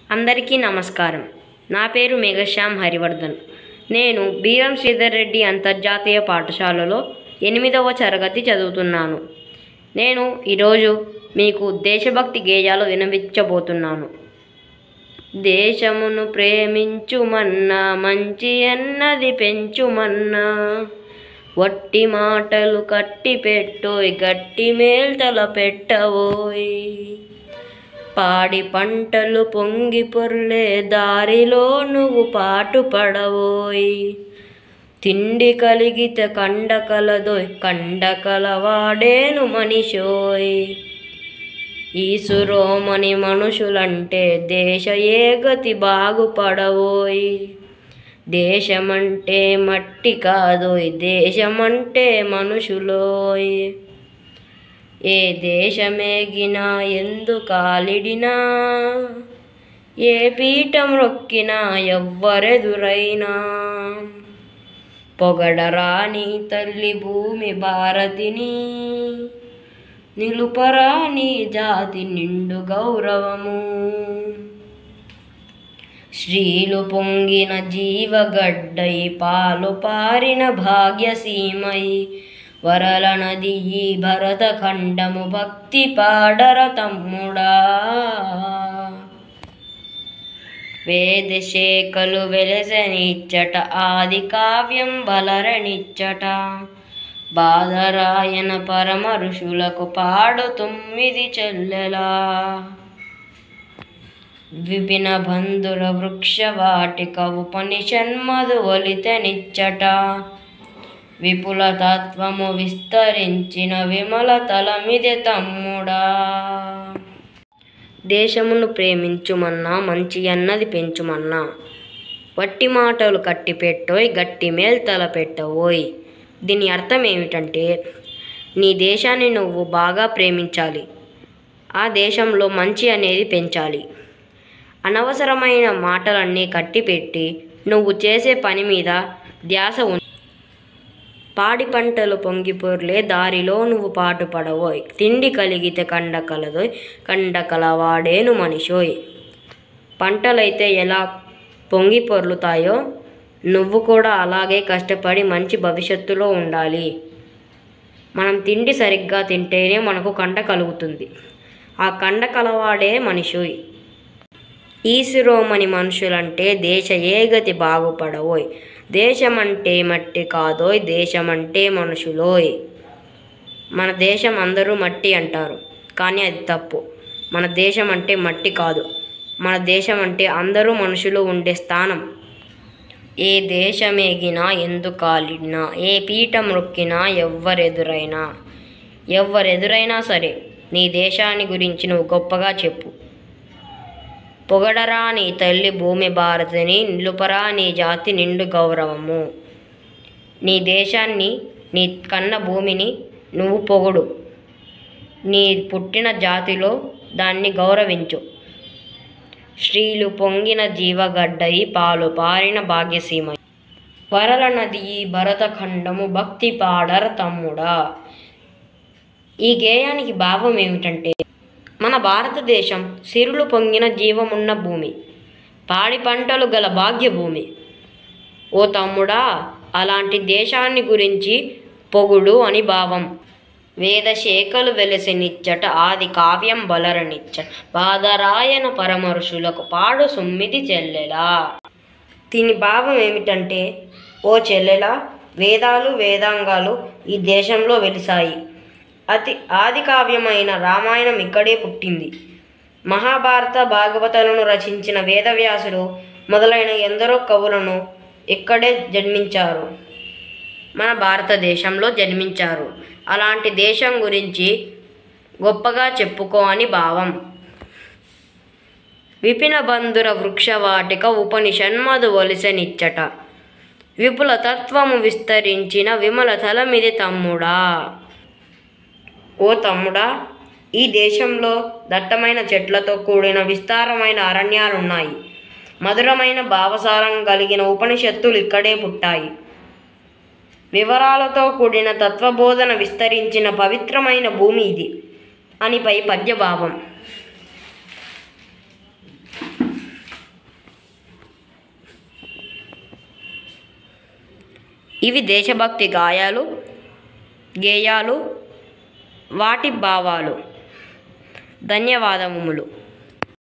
అందరికీ నమస్కారం నా పేరు మేఘశ్యామ్ హరివర్ధన్ నేను బీరం శ్రీధర్ రెడ్డి అంతర్జాతీయ పాఠశాలలో ఎనిమిదవ తరగతి చదువుతున్నాను నేను ఈరోజు మీకు దేశభక్తి గేయాలు వినిపించబోతున్నాను దేశమును ప్రేమించుమన్నా మంచి అన్నది పెంచుమన్నా వట్టి మాటలు కట్టి పెట్టోయ్ గట్టి మేల్తల పెట్టవోయ్ పాడి పంటలు పొంగి పొర్లే దారిలో నువ్వు పాటు పడవోయ్ తిండి కలిగితే కండ కలదోయ్ కండ కలవాడేను మనిషోయ్ ఈసురోమని మనుషులంటే దేశ ఏ గతి బాగుపడవోయ్ దేశమంటే మట్టి కాదోయ్ దేశమంటే మనుషులోయ్ ఏ దేశమేగినా ఎందు కాలిడినా ఏ పీఠం రొక్కినా ఎవ్వరెదురైనా పొగడరాని తల్లి భూమి భారతిని నిలుపరాని జాతి నిండు గౌరవము శ్రీలు పొంగిన జీవగడ్డై పాలు పారిన భాగ్యసీమై వరల నది ఈ భరత ఖండము భక్తి పాడర తమ్ముడా వేదశేఖలు వెలసనిచ్చట ఆది కావ్యం బలరనిచ్చట బాధరాయన పరమ ఋషులకు పాడు తొమ్మిది చెల్లెలా విపిన బంధుర వృక్ష వాటిక ఉపనిషన్మదు ఒలితనిచ్చట విపుల తత్వము విస్తరించిన విమల తలమిది తమ్ముడా దేశమును ప్రేమించుమన్నా మంచి అన్నది పెంచుమన్నా వట్టి మాటలు కట్టి పెట్టోయ్ గట్టి మేల్ తల పెట్టవోయ్ దీని అర్థం ఏమిటంటే నీ దేశాన్ని నువ్వు బాగా ప్రేమించాలి ఆ దేశంలో మంచి అనేది పెంచాలి అనవసరమైన మాటలన్నీ కట్టిపెట్టి నువ్వు చేసే పని మీద ధ్యాస ఉం పాడి పంటలు పొంగిపొర్లే దారిలో నువ్వు పాటు పడవోయ్ తిండి కలిగితే కండ కలదోయ్ కండ కలవాడేను మనిషోయ్ పంటలైతే ఎలా పొంగి పొర్లుతాయో నువ్వు కూడా అలాగే కష్టపడి మంచి భవిష్యత్తులో ఉండాలి మనం తిండి సరిగ్గా తింటేనే మనకు కండ కలుగుతుంది ఆ కండ కలవాడే మనిషోయ్ ఈసురోమని మనుషులంటే దేశ ఏ గతి బాగుపడవోయ్ దేశమంటే మట్టి కాదోయ్ దేశమంటే మనుషులోయ్ మన దేశం అందరూ మట్టి అంటారు కానీ అది తప్పు మన దేశం అంటే మట్టి కాదు మన దేశం అంటే అందరూ మనుషులు ఉండే స్థానం ఏ దేశమేగినా ఎందుకాలిడినా ఏ పీఠం రొక్కినా ఎవ్వరెదురైనా ఎవ్వరెదురైనా సరే నీ దేశాన్ని గురించి నువ్వు గొప్పగా చెప్పు పొగడరా నీ తల్లి భూమి భారతిని నిలుపరా నీ జాతి నిండు గౌరవము నీ దేశాన్ని నీ కన్న భూమిని నువ్వు పొగుడు నీ పుట్టిన జాతిలో దాన్ని గౌరవించు శ్రీలు పొంగిన జీవగడ్డయి పాలు పారిన భాగ్యసీమ వరల నది ఈ భరతఖండము భక్తి పాడర తమ్ముడా ఈ గేయానికి భావం ఏమిటంటే మన భారతదేశం సిరులు పొంగిన జీవమున్న భూమి పాడి పంటలు గల భాగ్య భూమి ఓ తమ్ముడా అలాంటి దేశాన్ని గురించి పొగుడు అని భావం వేదశేఖలు వెలసినిచ్చట ఆది కావ్యం బలరనిచ్చట బాధరాయన పరమరుషులకు పాడు సుమ్మిది చెల్లెలా దీని భావం ఏమిటంటే ఓ చెల్లెలా వేదాలు వేదాంగాలు ఈ దేశంలో వెలిసాయి అతి ఆది కావ్యమైన రామాయణం ఇక్కడే పుట్టింది మహాభారత భాగవతాలను రచించిన వేదవ్యాసుడు మొదలైన ఎందరో కవులను ఇక్కడే జన్మించారు మన భారతదేశంలో జన్మించారు అలాంటి దేశం గురించి గొప్పగా చెప్పుకో అని భావం విపిన బంధుర వృక్షవాటిక ఉపనిషన్మదు ఒలిసనిచ్చట విపుల తత్వము విస్తరించిన విమల తలమిది తమ్ముడా ఓ తమ్ముడా ఈ దేశంలో దట్టమైన చెట్లతో కూడిన విస్తారమైన అరణ్యాలున్నాయి మధురమైన భావసారం కలిగిన ఉపనిషత్తులు ఇక్కడే పుట్టాయి వివరాలతో కూడిన తత్వబోధన విస్తరించిన పవిత్రమైన భూమి ఇది అని పై పద్యభావం ఇవి దేశభక్తి గాయాలు గేయాలు వాటి భావాలు ధన్యవాదములు